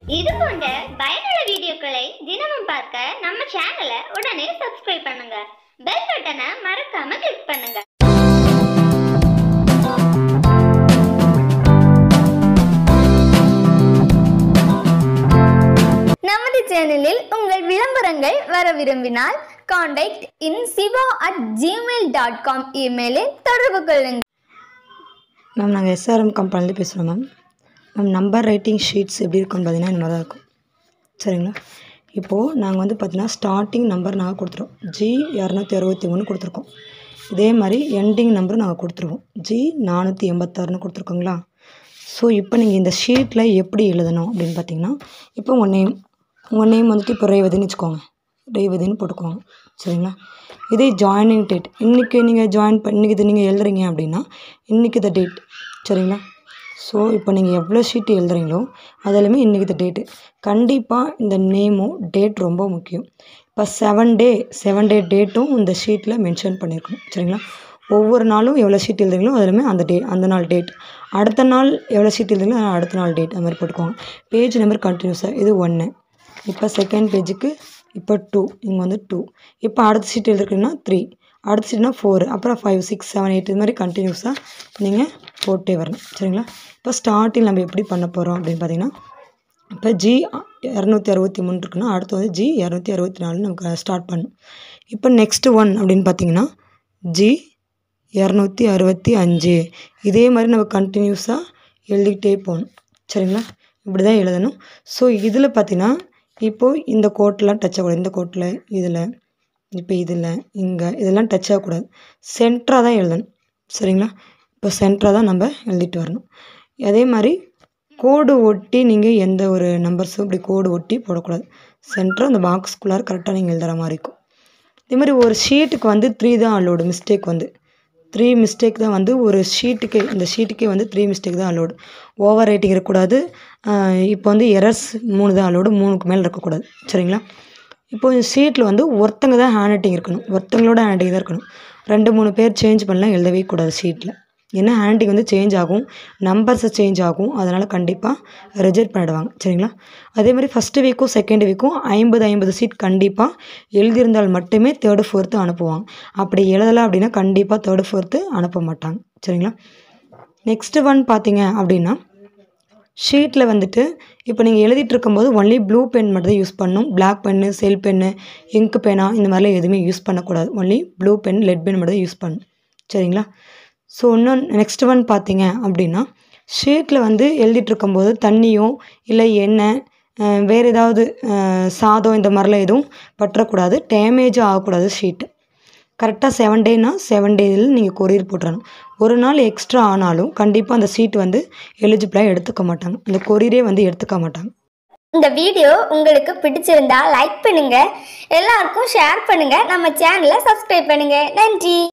இது போன்ற பயனுள்ள வீடியோக்களை தினமும் பார்க்க நம்ம சேனலை உடனே சப்ஸ்கிரைப் பண்ணுங்க பெல் பட்டனை மறக்காம கிளிக் பண்ணுங்க நமது சேனலில் உங்கள் விளம்பரங்கள் வர விரும்பினால் contact in Siva at Gmail dot com இமெயிலில் தொடர்பு கொள்ளுங்கள் மேம் நாங்கள் எஸ்ஆர்எம் கம்பெனிலேருந்து பேசுகிறோம் ma'am ma'am number writing sheets எப்படி இருக்குன்னு பார்த்தீங்கன்னா இந்த மாதிரி தான் இருக்கும் சரிங்களா இப்போது நாங்கள் வந்து பார்த்தீங்கன்னா ஸ்டார்டிங் நம்பர் நாங்கள் கொடுத்துருவோம் ஜி இரநூத்தி அறுபத்தி மூணு கொடுத்துருக்கோம் இதே மாதிரி எண்டிங் நம்பரும் நாங்கள் கொடுத்துருவோம் ஜி நானூற்றி எண்பத்தாறுன்னு கொடுத்துருக்கோங்களா ஸோ இப்போ நீங்கள் இந்த ஷீட்டில் எப்படி எழுதணும் அப்படின்னு பார்த்தீங்கன்னா இப்போ உங்கள் நேம் உங்கள் நேம் வந்துட்டு இப்போ ரேவதின்னு வச்சுக்கோங்க ரேவதின்னு போட்டுக்கோங்க சரிங்களா இதே ஜாயினிங் டேட் இன்றைக்கி நீங்கள் ஜாயின் பண்ணி இன்றைக்கி இது நீங்கள் எழுதுறீங்க அப்படின்னா இன்றைக்கி த டேட் சரிங்களா ஸோ இப்போ நீங்கள் எவ்வளோ ஷீட் எழுதுறீங்களோ அதிலுமே இன்றைக்கி த டேட்டு கண்டிப்பாக இந்த நேமும் டேட் ரொம்ப முக்கியம் இப்போ செவன் டே செவன் டே டேட்டும் இந்த ஷீட்டில் மென்ஷன் பண்ணியிருக்கணும் சரிங்களா ஒவ்வொரு நாளும் எவ்வளோ ஷீட் எழுதுறீங்களோ அதிலுமே அந்த டே அந்த நாள் டேட் அடுத்த நாள் எவ்வளோ ஷீட் எழுதுறீங்களோ அது அடுத்த நாள் டேட் அது மாதிரி போட்டுக்கோங்க பேஜ் நம்பர் கண்டினியூஸாக இது ஒன்று இப்போ செகண்ட் பேஜுக்கு இப்போ டூ இங்கே வந்து டூ இப்போ அடுத்த ஷீட் எழுதுறீங்கன்னா த்ரீ அடுத்த ஷீட்னா ஃபோர் அப்புறம் ஃபைவ் சிக்ஸ் செவன் எயிட் இது மாதிரி கண்டினியூஸாக நீங்கள் போட்டே வரணும் சரிங்களா இப்போ ஸ்டார்டிங் நம்ம எப்படி பண்ண போகிறோம் அப்படின்னு பார்த்தீங்கன்னா இப்போ ஜி இரநூத்தி அறுபத்தி மூணு இருக்குன்னா அடுத்து வந்து ஜி இரநூத்தி அறுபத்தி நாலு நமக்கு ஸ்டார்ட் பண்ணும் இப்போ நெக்ஸ்ட்டு ஒன் அப்படின்னு பார்த்தீங்கன்னா ஜி இரநூத்தி அறுபத்தி அஞ்சு இதே மாதிரி நம்ம கண்டினியூஸாக எழுதிக்கிட்டே போகணும் சரிங்களா இப்படி தான் எழுதணும் ஸோ இதில் பார்த்தீங்கன்னா இப்போது இந்த கோட்டெலாம் டச் ஆகக்கூடாது இந்த கோட்டில் இதில் இப்போ இதில் இங்கே இதெல்லாம் டச் ஆகக்கூடாது சென்டராக தான் எழுதணும் சரிங்களா இப்போ சென்டராக தான் நம்ம எழுதிட்டு வரணும் அதே மாதிரி கோடு ஒட்டி நீங்கள் எந்த ஒரு நம்பர்ஸும் இப்படி கோடு ஒட்டி போடக்கூடாது சென்டராக அந்த பாக்ஸ்குள்ளார கரெக்டாக நீங்கள் எழுதுகிற மாதிரி இருக்கும் இதே மாதிரி ஒரு ஷீட்டுக்கு வந்து த்ரீ தான் அலோடு மிஸ்டேக் வந்து த்ரீ மிஸ்டேக் தான் வந்து ஒரு ஷீட்டுக்கே இந்த ஷீட்டுக்கே வந்து த்ரீ மிஸ்டேக் தான் அலோடு ஓவர் ரைட்டிங் இருக்கக்கூடாது ஆஹ் இப்போ வந்து எரர்ஸ் மூணு தான் அலோடு மூணுக்கு மேலே இருக்கக்கூடாது சரிங்களா இப்போ ஷீட்டில் வந்து ஒருத்தங்க தான் ஹேண்ட் ரைட்டிங் இருக்கணும் ஒருத்தங்களோட ஹேண்ட் ரைட்டிங் தான் இருக்கணும் ரெண்டு மூணு பேர் சேஞ்ச் பண்ணலாம் எழுதவே கூடாது ஷீட்டில் ஏன்னா ஹேண்ட் ரைட்டிங் வந்து சேஞ்ச் ஆகும் நம்பர்ஸை சேஞ்ச் ஆகும் அதனால் கண்டிப்பாக ரிஜெக்ட் பண்ணிடுவாங்க சரிங்களா அதே மாதிரி ஃபஸ்ட்டு வீக்கும் செகண்ட் வீக்கும் ஐம்பது ஐம்பது சீட் கண்டிப்பாக எழுதியிருந்தால் மட்டுமே தேர்டு ஃபோர்த்து அனுப்புவாங்க அப்படி எழுதலை அப்படின்னா கண்டிப்பாக தேர்டு ஃபோர்த்து அனுப்ப மாட்டாங்க சரிங்களா நெக்ஸ்ட்டு ஒன் பார்த்தீங்க அப்படின்னா ஷீட்டில் வந்துட்டு இப்போ நீங்கள் எழுதிட்டு இருக்கும்போது ஒன்லி ப்ளூ பென் மட்டும் தான் யூஸ் பண்ணணும் black pen gel pen ink பேனா இந்த மாதிரிலாம் எதுவுமே யூஸ் பண்ணக்கூடாது only blue pen lead pen மட்டும் தான் யூஸ் பண்ணணும் சரிங்களா ஸோ இன்னும் நெக்ஸ்ட் ஒன் பார்த்தீங்க அப்படின்னா ஷீட்டில் வந்து எழுதிட்டு இருக்கும்போது தண்ணியோ இல்லை எண்ணெய் அஹ், வேறு ஏதாவது அஹ், சாதம் இந்த மாதிரிலாம் எதுவும் பற்றக்கூடாது டேமேஜும் ஆகக்கூடாது ஷீட்டு கரெக்டாக செவன் டேனா செவன் டேயில் நீங்கள் கொரியர் போட்டுறணும் ஒரு நாள் எக்ஸ்ட்ரா ஆனாலும் கண்டிப்பாக அந்த சீட் வந்து எலிஜிபிளாக எடுத்துக்க மாட்டாங்க அந்த கொரியரே வந்து எடுத்துக்க மாட்டாங்க இந்த வீடியோ உங்களுக்கு பிடிச்சிருந்தா லைக் பண்ணுங்க எல்லாருக்கும் ஷேர் பண்ணுங்க நம்ம சேனலை சப்ஸ்கிரைப் பண்ணுங்க நன்றி